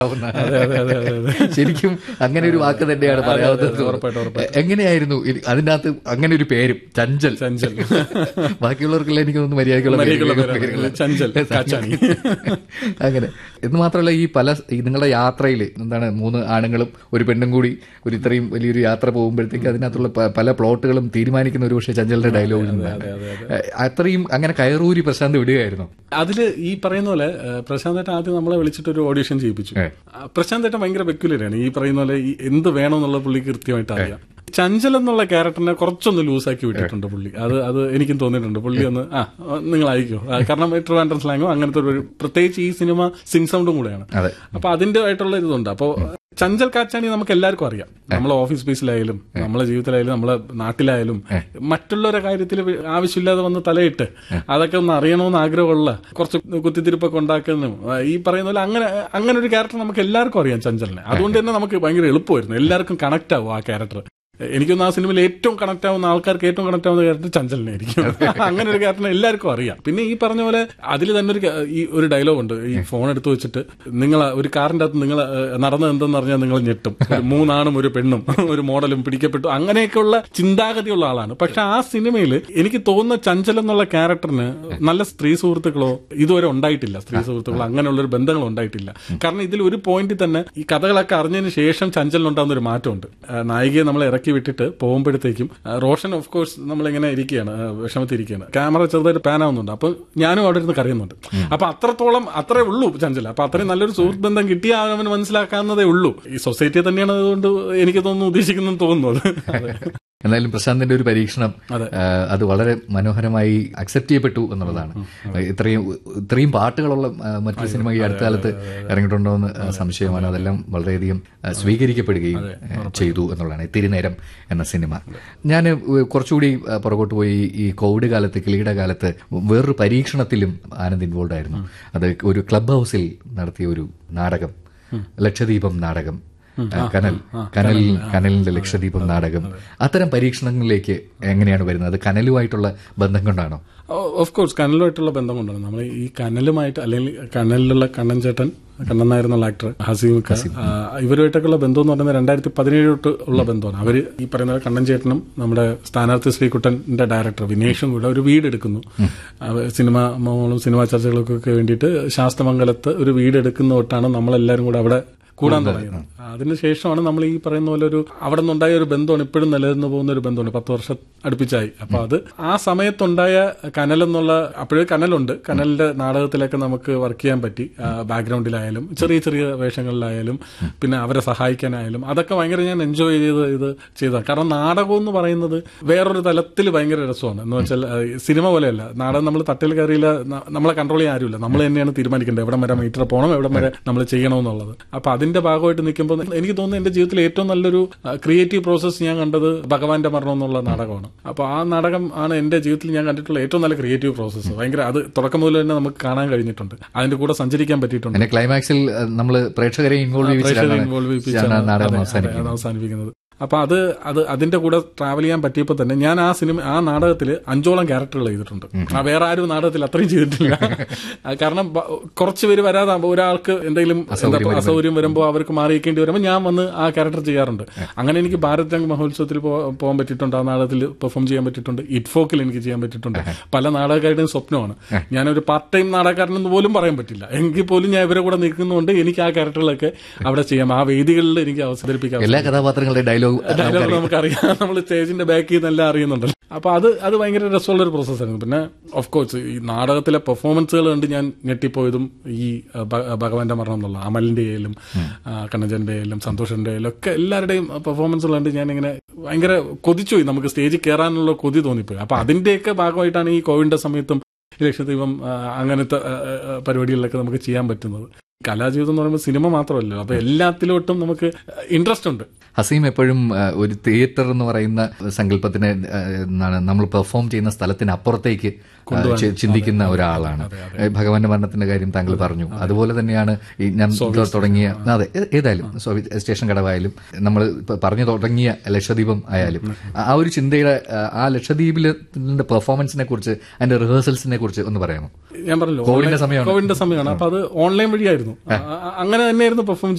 അതെ അതെ അതെ അതെ അതെ ശരിക്കും അങ്ങനെ ഒരു വാക്ക് തന്നെയാണ് പറയാവുന്നത് ഉറപ്പായിട്ടും, ഉറപ്പായിട്ടും. എങ്ങനെയായിരുന്നു ഇത്- അതിന്റെ അകത്ത് അങ്ങനെ ഒരു പേരും ചഞ്ചൽ ചഞ്ചൽ. ബാക്കിയുള്ളവർക്കെല്ലാം എനിക്ക് തോന്നുന്നു മര്യാദക്കുള്ള മര്യാദക്കുള്ള പേരുകൾ- പേരാണ്. പേരുകൾ. ചഞ്ചൽ, കാച്ചാണി. അങ്ങനെ എന്ന് മാത്രമല്ല ഈ പല ഈ നിങ്ങളുടെ യാത്രയിൽ എന്താണ് മൂന്ന് ആണുങ്ങളും ഒരു പെണ്ണും കൂടി ഒരു ഇത്രയും വലിയൊരു യാത്ര പോകുമ്പോഴത്തേക്ക് അതിനകത്തുള്ള പ- പല പ്ലോട്ടുകളും തീരുമാനിക്കുന്ന ഒരു പക്ഷേ ചഞ്ചലിന്റെ ഡയലോഗ് അത്രയും അങ്ങനെ കയറൂരി പ്രശാന്ത് വിടുകയായിരുന്നു അതില് ഈ പറയുന്ന പോലെ ഏഹ്, പ്രശാന്ത് ഏട്ടൻ ആദ്യം നമ്മളെ വിളിച്ചിട്ട് ഒരു ഓഡിഷൻ ചെയ്യിപ്പിച്ചു ഏ. ആ, പ്രശാന്ത് ഏട്ടൻ ഭയങ്കര പെക്യുലറാണ് ഈ പറയുന്ന പോലെ ഈ എന്ത് വേണമെന്നുള്ള പുള്ളി കൃത്യമായിട്ട് അറിയാം ചഞ്ചൽ എന്നുള്ള ക്യാരക്ടറിനെ കുറച്ചൊന്ന് ലൂസാക്കി വിട്ടിട്ടുണ്ട് പുള്ളി അത് അത് എനിക്കും തോന്നിയിട്ടുണ്ട് പുള്ളി ഒന്ന് ആ നിങ്ങൾ അയക്കോ ആ, കാരണം ട്രിവാൻഡ്രം സ്ലാങ്ങോ അങ്ങനത്തെ ഒരു പ്രത്യേകിച്ച് ഈ സിനിമ സിംഗ് സൗണ്ടും കൂടെയാണ് അതെ അപ്പൊ അതിന്റെ ആയിട്ടുള്ള ഇതുണ്ട് അപ്പോ ചഞ്ചൽ കാച്ചാണി നമുക്ക് എല്ലാവർക്കും അറിയാം നമ്മളെ ഓഫീസ് സ്പേസിലായാലും നമ്മളെ ജീവിതത്തിലായാലും നമ്മളെ നാട്ടിലായാലും മറ്റുള്ളവരുടെ കാര്യത്തിൽ ആവശ്യമില്ലാതെ വന്ന് തലയിട്ട് അതൊക്കെ ഒന്ന് അറിയണമെന്ന് ആഗ്രഹമുള്ള കുറച്ച് കുത്തിത്തിരിപ്പൊക്കെ ഉണ്ടാക്കുന്നതും ആ, ഈ പറയുന്ന പോലെ അങ്ങനെ അങ്ങനെ ഒരു ക്യാരക്ടർ നമുക്ക് എല്ലാവർക്കും അറിയാം ചഞ്ചലിനെ അതുകൊണ്ട് തന്നെ നമുക്ക് ഭയങ്കര എളുപ്പമായിരുന്നു എല്ലാവർക്കും കണക്ട് ആവും ആ ക്യാരക്ടർ എനിക്കൊന്ന് ആ സിനിമയിൽ ഏറ്റവും കണക്ട് ആവുന്ന ആൾക്കാർക്ക് ഏറ്റവും കണക്ട് ആവുന്ന ക്യാരക്ടർ ചഞ്ചലിനായിരിക്കും അങ്ങനെ ഒരു ക്യാരക്ടറിനെ എല്ലാവർക്കും അറിയാം പിന്നെ ഈ പറഞ്ഞ പോലെ അതിൽ തന്നെ ഒരു ക- ഈ ഒരു ഡയലോഗ് ഉണ്ട് ഈ ഫോൺ എടുത്ത് വെച്ചിട്ട് നിങ്ങൾ ഒരു കാറിന്റെ അകത്ത് നിങ്ങൾ നടന്നത് എന്തെന്ന് പറഞ്ഞാൽ നിങ്ങൾ ഞെട്ടും ഒരു മൂന്നാണും ഒരു പെണ്ണും ഒരു മോഡലും പിടിക്കപ്പെട്ടു അങ്ങനെയൊക്കെയുള്ള ചിന്താഗതിയുള്ള ആളാണ് പക്ഷെ ആ സിനിമയിൽ എനിക്ക് തോന്നുന്ന ചഞ്ചൽ എന്നുള്ള ക്യാരക്ടറിന് നല്ല സ്ത്രീ സുഹൃത്തുക്കളോ ഇതുവരെ ഉണ്ടായിട്ടില്ല സ്ത്രീ സുഹൃത്തുക്കളോ അങ്ങനെയുള്ള ഒരു ബന്ധങ്ങൾ ഉണ്ടായിട്ടില്ല കാരണം ഇതിൽ ഒരു പോയിന്റിൽ തന്നെ ഈ കഥകളൊക്കെ അറിഞ്ഞതിന് ശേഷം ചഞ്ചലിനുണ്ടാകുന്ന ഒരു മാറ്റമുണ്ട് ആ, നായികയെ നമ്മളെ ഇറക്കി വിട്ടിട്ട് പോകുമ്പോഴത്തേക്കും ആ, റോഷൻ ഓഫ് കോഴ്സ് നമ്മളിങ്ങനെ ഇരിക്കുകയാണ് ആ, വിഷമത്തിരിക്കുകയാണ് ക്യാമറ ചെറുതായിട്ട് പാൻ ആവുന്നുണ്ട് അപ്പൊ ഞാനും അവിടെ ഇരുന്ന് കറിയുന്നുണ്ട് അപ്പൊ അത്രത്തോളം അത്രേ ഉള്ളൂ ചഞ്ചൽ അപ്പൊ അത്രയും നല്ലൊരു സുഹൃത്ത് ബന്ധം കിട്ടിയാൽ അവന് മനസ്സിലാക്കാവുന്നതേ ഉള്ളൂ ഈ സൊസൈറ്റിയെ തന്നെയാണ് അതുകൊണ്ട് എനിക്ക് തോന്നുന്നു ഉദ്ദേശിക്കുന്നത് തോന്നുന്നത് അതെ. എന്നാലും പ്രശാന്തിന്റെ ഒരു പരീക്ഷണം അതെ. ആ, അത് വളരെ മനോഹരമായി അക്സെപ്റ്റ് ചെയ്യപ്പെട്ടു എന്നുള്ളതാണ് ഇത്രയും ഇത്രയും പാട്ടുകളുള്ള ആ, മറ്റൊരു സിനിമ ഈ അടുത്ത കാലത്ത് ഇറങ്ങിയിട്ടുണ്ടോ എന്ന് ആ, സംശയമാണ് അതെല്ലാം വളരെയധികം ആ, സ്വീകരിക്കപ്പെടുകയും ആ, ചെയ്തു എന്നുള്ളതാണ് ഇത്തിരി നേരം എന്ന സിനിമ ഞാൻ കുറച്ചുകൂടി ആ, പുറകോട്ട് പോയി ഈ കോവിഡ് കാലത്ത് കിളിയുടെ കാലത്ത് വേറൊരു പരീക്ഷണത്തിലും ആനന്ദ് ഇൻവോൾവ് ആയിരുന്നു അത് ഒരു ക്ലബ് ഹൗസിൽ നടത്തിയ ഒരു നാടകം ലക്ഷദ്വീപം നാടകം ആ, കനൽ കനൽ കനലിന്റെ ലക്ഷദ്വീപം നാടകം അത്തരം പരീക്ഷണങ്ങളിലേക്ക് എങ്ങനെയാണ് വരുന്നത് അത് കനലുമായിട്ടുള്ള ബന്ധം കൊണ്ടാണോ ഓഫ് കോഴ്സ് കനലുമായിട്ടുള്ള ബന്ധം കൊണ്ടാണ് നമ്മൾ ഈ കനലുമായിട്ട് അല്ലെങ്കിൽ കനലിലുള്ള കണ്ണൻ ചേട്ടൻ കണ്ണൻ നായർ എന്നുള്ള ആക്ടർ ഹസീമിക്ക ആ, ഇവരുമായിട്ടൊക്കെയുള്ള ബന്ധം എന്ന് പറയുന്നത് രണ്ടായിരത്തി പതിനേഴ് തൊട്ട് ഉള്ള ബന്ധമാണ് അവര് ഈ പറയുന്ന പോലെ കണ്ണൻ ചേട്ടനും നമ്മുടെ സ്ഥാനാർത്ഥി ശ്രീകുട്ടന്റെ ഡയറക്ടർ വിനേഷും കൂടെ ഒരു വീട് എടുക്കുന്നു അവ- സിനിമ മോളും സിനിമാ ചർച്ചകൾക്കൊക്കെ വേണ്ടിയിട്ട് ശാസ്തമംഗലത്ത് ഒരു വീട് എടുക്കുന്ന തൊട്ടാണ് നമ്മളെല്ലാവരും കൂടെ അവിടെ കൂടാൻ തുടങ്ങിയത് അതിനുശേഷമാണ് നമ്മൾ ഈ പറയുന്ന പോലെ ഒരു അവിടെ നിന്നുണ്ടായ ഒരു ബന്ധമാണ് ഇപ്പോഴും നിലനിന്ന് പോകുന്ന ഒരു ബന്ധമാണ് പത്ത് വർഷം അടുപ്പിച്ചായി അപ്പൊ അത് ആ സമയത്തുണ്ടായ കനൽ എന്നുള്ള അപ്പോഴേ കനലുണ്ട് കനലിന്റെ നാടകത്തിലൊക്കെ നമുക്ക് വർക്ക് ചെയ്യാൻ പറ്റി ബാക്ക്ഗ്രൗണ്ടിലായാലും ചെറിയ ചെറിയ വേഷങ്ങളിലായാലും പിന്നെ അവരെ സഹായിക്കാനായാലും അതൊക്കെ ഭയങ്കര ഞാൻ എൻജോയ് ചെയ്ത് ഇത് ചെയ്തതാണ് കാരണം നാടകം എന്ന് പറയുന്നത് വേറൊരു തലത്തിൽ ഭയങ്കര രസമാണ് എന്ന് വെച്ചാൽ ആ, സിനിമ പോലെയല്ല നാടകം നമ്മൾ തട്ടിൽ കയറിയില്ല ന- നമ്മളെ കൺട്രോൾ ചെയ്യാൻ ആരുമില്ല നമ്മൾ തന്നെയാണ് തീരുമാനിക്കേണ്ടത് എവിടെ വരെ മീറ്റർ പോകണം എവിടെ വരെ നമ്മൾ ചെയ്യണമെന്നുള്ളത് അപ്പൊ അതിന്റെ ഭാഗമായിട്ട് നിൽക്കുമ്പോൾ എനിക്ക് തോന്നുന്നു എന്റെ ജീവിതത്തിൽ ഏറ്റവും നല്ലൊരു ക്രിയേറ്റീവ് പ്രോസസ്സ് ഞാൻ കണ്ടത് ഭഗവാന്റെ മരണം എന്നുള്ള നാടകമാണ് അപ്പൊ ആ നാടകം ആണ് എന്റെ ജീവിതത്തിൽ ഞാൻ കണ്ടിട്ടുള്ള ഏറ്റവും നല്ല ക്രിയേറ്റീവ് പ്രോസസ്സ് ഭയങ്കര അത് തുടക്കം മുതൽ തന്നെ നമുക്ക് കാണാൻ കഴിഞ്ഞിട്ടുണ്ട് അതിന്റെ കൂടെ സഞ്ചരിക്കാൻ പറ്റിയിട്ടുണ്ട് പിന്നെ ക്ലൈമാക്സിൽ നമ്മൾ പ്രേക്ഷകരെ ഇൻവോൾവ് പ്രേക്ഷകരെ involve ചെയ്യിപ്പിച്ചാണ് ചെയ്യിച്ചാണ് നാടകം അതെ, അവസാനിക്കുന്നത് അതെ, അവസാനിപ്പിക്കുന്നത് അപ്പൊ അത് അത് അതിന്റെ കൂടെ ട്രാവൽ ചെയ്യാൻ പറ്റിയപ്പോൾ തന്നെ ഞാൻ ആ സിനിമ ആ നാടകത്തിൽ അഞ്ചോളം ക്യാരക്ടറുകൾ ചെയ്തിട്ടുണ്ട് ആ വേറെ ആരും നാടകത്തിൽ അത്രയും ചെയ്തിട്ടില്ല ആ, കാരണം ബ- കുറച്ച് പേര് വരാതെ ഒരാൾക്ക് എന്തെങ്കിലും എന്താ ഇപ്പൊ അസൗകര്യം വരുമ്പോൾ അവർക്ക് മാറിയേക്കേണ്ടി വരുമ്പോൾ ഞാൻ വന്ന് ആ ക്യാരക്ടർ ചെയ്യാറുണ്ട് അങ്ങനെ എനിക്ക് ഭാരത് രംഗ് മഹോത്സവത്തിൽ പോ- പോകാൻ പറ്റിയിട്ടുണ്ട് ആ നാടകത്തിൽ പെർഫോം ചെയ്യാൻ പറ്റിയിട്ടുണ്ട് ഇറ്റ്ഫോക്കിൽ എനിക്ക് ചെയ്യാൻ പറ്റിയിട്ടുണ്ട് പല നാടകക്കാരുടെയും സ്വപ്നമാണ് ഞാനൊരു പാർട്ട് ടൈം നാടകക്കാരനെന്ന് പോലും പറയാൻ പറ്റില്ല എങ്കിൽ പോലും ഞാൻ ഇവരെ കൂടെ നിൽക്കുന്നതുകൊണ്ട് എനിക്ക് ആ ക്യാരക്ടറിലൊക്കെ അവിടെ ചെയ്യാം ആ വേദികളിൽ എനിക്ക് അവതരിപ്പിക്കാം എല്ലാ കഥാപാത്രങ്ങളുടെ ഡയലോഗ് ഡയലോഗ് നമുക്കറിയാം നമ്മൾ സ്റ്റേജിന്റെ ബാക്കിൽ നിന്നെല്ലാം അറിയുന്നുണ്ടല്ലോ അപ്പൊ അത് അത് ഭയങ്കര രസമുള്ള ഒരു പ്രോസസ്സായിരുന്നു പിന്നെ ഓഫ് കോഴ്സ് ഈ നാടകത്തിലെ പെർഫോമൻസുകൾ കണ്ട് ഞാൻ ഞെട്ടിപ്പോയതും ഈ ആ, ഭ- ഭഗവാന്റെ മരണം എന്നുള്ള അമലിന്റെ ആയാലും ആ, കണ്ണജന്റെ ആയാലും സന്തോഷന്റെ ആയാലും ഒക്കെ എല്ലാവരുടെയും പെർഫോമൻസുകൾ കണ്ട് ഞാൻ ഇങ്ങനെ ഭയങ്കര കൊതിച്ചുപോയി നമുക്ക് സ്റ്റേജിൽ കയറാനുള്ള കൊതി തോന്നിപ്പോയി അപ്പൊ അതിന്റെയൊക്കെ ഭാഗമായിട്ടാണ് ഈ കോവിഡിന്റെ സമയത്തും ഈ ലക്ഷദ്വീപം ആ, അങ്ങനത്തെ ആ, ആ, പരിപാടികളിലൊക്കെ നമുക്ക് ചെയ്യാൻ പറ്റുന്നത് കലാജീവിതം എന്ന് പറയുമ്പോൾ സിനിമ മാത്രമല്ല അപ്പൊ എല്ലാത്തിലോട്ടും നമുക്ക് ഇൻട്രസ്റ്റ് ഉണ്ട് ഹസീം എപ്പോഴും ആ, ഒരു തിയേറ്റർ എന്ന് പറയുന്ന സങ്കല്പത്തിന് ആ, എന്താണ് നമ്മൾ പെർഫോം ചെയ്യുന്ന സ്ഥലത്തിന് അപ്പുറത്തേക്ക് ആ, ചി- ചിന്തിക്കുന്ന ഒരാളാണ് ഏ, ഭഗവാന്റെ മരണത്തിന്റെ കാര്യം താങ്കൾ പറഞ്ഞു അതുപോലെ തന്നെയാണ് ഈ ഞാൻ തൊ- തുടങ്ങിയ അതെ ഏ- ഏതായാലും സോറി സ്റ്റേഷൻ കടവായാലും നമ്മൾ ഇപ്പൊ പറഞ്ഞു തുടങ്ങിയ ലക്ഷദ്വീപം ആയാലും ആ- ആ ഒരു ചിന്തയുടെ ആ, ആ ലക്ഷദ്വീപിലെ പെർഫോമൻസിനെ കുറിച്ച് അതിന്റെ റിഹേഴ്സൽസിനെ കുറിച്ച് ഒന്ന് പറയാമോ ഞാൻ പറഞ്ഞല്ലോ കോവിഡിന്റെ ഓൺലൈൻ- സമയമാണ്. കോവിഡിന്റെ സമയമാണ് അപ്പൊ അത് ഓൺലൈൻ വഴിയായിരുന്നു ആ, ആ, അങ്ങനെ തന്നെയായിരുന്നു പെർഫോം